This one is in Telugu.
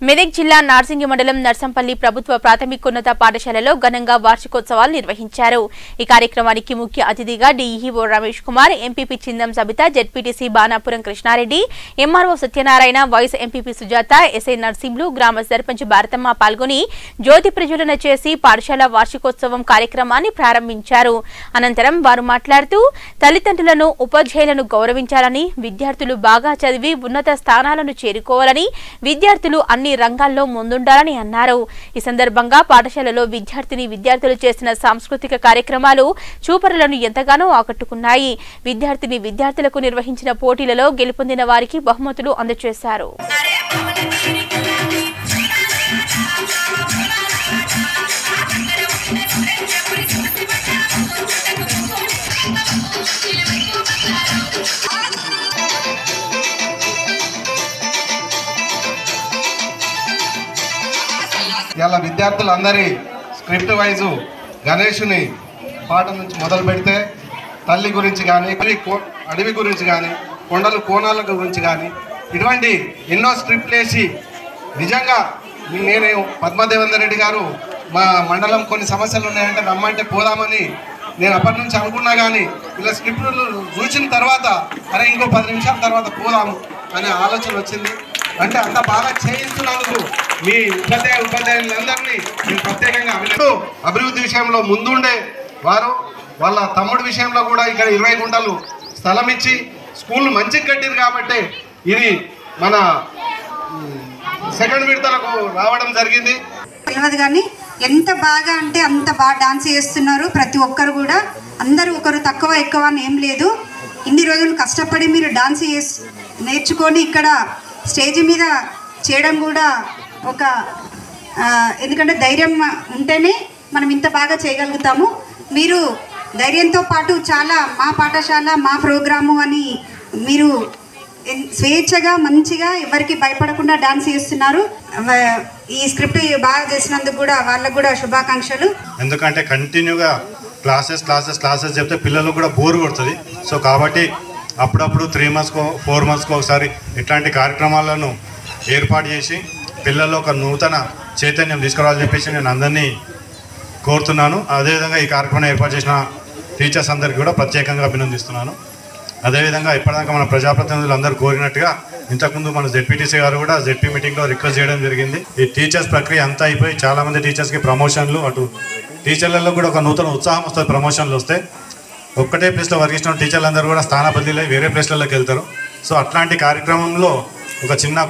మెదక్ జిల్లా నార్సింగి మండలం నర్సంపల్లి ప్రభుత్వ ప్రాథమికోన్నత పాఠశాలలో ఘనంగా వార్షికోత్సవాలు నిర్వహించారు ఈ కార్యక్రమానికి ముఖ్య అతిథిగా DEO Ramesh Kumar MPP Chindam Sabitha ZPTC Banapuram Krishna Reddy MRO Satyanarayana vice MPP Sujatha SI Narsimhulu గ్రామ సర్పంచ్ భారతమ్మ పాల్గొని జ్యోతి ప్రజ్వలన చేసి పాఠశాల వార్షికోత్సవం కార్యక్రమాన్ని ప్రారంభించారు అనంతరం వారు మాట్లాడుతూ తల్లిదండ్రులను ఉపాధ్యాయులను గౌరవించాలని విద్యార్థులు బాగా చదివి ఉన్నత స్థానాలను చేరుకోవాలని విద్యార్థులు అన్ని రంగాల్లో ముందుండాలని అన్నారు ఈ సందర్భంగా పాఠశాలలో విద్యార్థిని విద్యార్థులు చేసిన సాంస్కృతిక కార్యక్రమాలు చూపరులను ఎంతగానో ఆకట్టుకున్నాయి విద్యార్థిని విద్యార్థులకు నిర్వహించిన పోటీలలో గెలుపొందిన వారికి బహుమతులు అందజేశారు ఇలా విద్యార్థులందరి స్క్రిప్ట్ వైజు గణేషుని పాట నుంచి మొదలు పెడితే తల్లి గురించి కానీ అడవి కో- అడవి గురించి కానీ కొండలు కోణాల గురించి కానీ ఇటువంటి ఎన్నో స్క్రిప్ట్లు వేసి నిజంగా నేను పద్మదేవేందర్ రెడ్డి గారు మా మండలం కొన్ని సమస్యలు ఉన్నాయంటే రమ్మంటే పోదామని నేను అప్పటి నుంచి అనుకున్నా కానీ ఇలా స్క్రిప్ట్లు చూసిన తర్వాత అరే ఇంకో పది నిమిషాల తర్వాత పోదాము అనే ఆలోచన వచ్చింది అంటే అంత బాగా చేయిస్తున్నందుకు మీ ఉపాధ్యాయ ఉపాధ్యాయులందరినీ నేను ప్రత్యేకంగా అభినందిస్తూ అభివృద్ధి విషయంలో ముందుండే వారు వాళ్ళ తమ్ముడి విషయంలో కూడా ఇక్కడ ఇరవై గుంటలు స్థలం ఇచ్చి స్కూల్ మంచిగా కట్టింది కాబట్టి ఇది మన ఉమ్, సెకండ్ విడతలకు రావడం జరిగింది తెలియదు కానీ ఎంత బాగా అంటే అంత బాగా డాన్స్ చేస్తున్నారు ప్రతి ఒక్కరు కూడా అందరూ ఒకరు తక్కువ ఎక్కువ అని ఏం లేదు ఇన్ని రోజులు కష్టపడి మీరు డాన్స్ చేసి నేర్చుకొని ఇక్కడ స్టేజ్ మీద చేయడం కూడా ఒక ఆ, ఎందుకంటే ధైర్యం ఉంటేనే మనం ఇంత బాగా చేయగలుగుతాము మీరు ధైర్యంతో పాటు చాలా మా పాఠశాల మా ప్రోగ్రాము అని మీరు ఎన్- స్వేచ్ఛగా మంచిగా ఎవరికి భయపడకుండా డాన్స్ చేస్తున్నారు వ- ఈ స్క్రిప్ట్ బాగా చేసినందుకు కూడా వాళ్ళకు కూడా శుభాకాంక్షలు ఎందుకంటే కంటిన్యూగా క్లాసెస్ క్లాసెస్ క్లాసెస్ చెప్తే పిల్లలకు కూడా బోర్ కొడుతుంది సో కాబట్టి అప్పుడప్పుడు త్రీ మంత్స్కో ఫోర్ మంత్స్కో ఒకసారి ఇట్లాంటి కార్యక్రమాలను ఏర్పాటు చేసి పిల్లల్లో ఒక నూతన చైతన్యం తీసుకురావాలని చెప్పేసి నేను అందరినీ కోరుతున్నాను అదేవిధంగా ఈ కార్యక్రమం ఏర్పాటు చేసిన టీచర్స్ అందరికీ కూడా ప్రత్యేకంగా అభినందిస్తున్నాను అదేవిధంగా ఇప్పటిదాకా మన ప్రజాప్రతినిధులు అందరూ కోరినట్టుగా ఇంతకుముందు మన జెడ్పీటీసీ గారు కూడా జెడ్పీ మీటింగ్లో రిక్వెస్ట్ చేయడం జరిగింది ఈ టీచర్స్ ప్రక్రియ అంతా అయిపోయి చాలా మంది టీచర్స్కి ప్రమోషన్లు అటు టీచర్లలో కూడా ఒక నూతన ఉత్సాహం వస్తుంది ప్రమోషన్లు వస్తే ఒక్కటే ప్లేస్లో వర్క్ చేసిన టీచర్లు అందరూ కూడా స్థాన బదిలీలై వేరే ప్లేస్లలోకి వెళ్తారు సో అట్లాంటి కార్యక్రమంలో ఒక చిన్న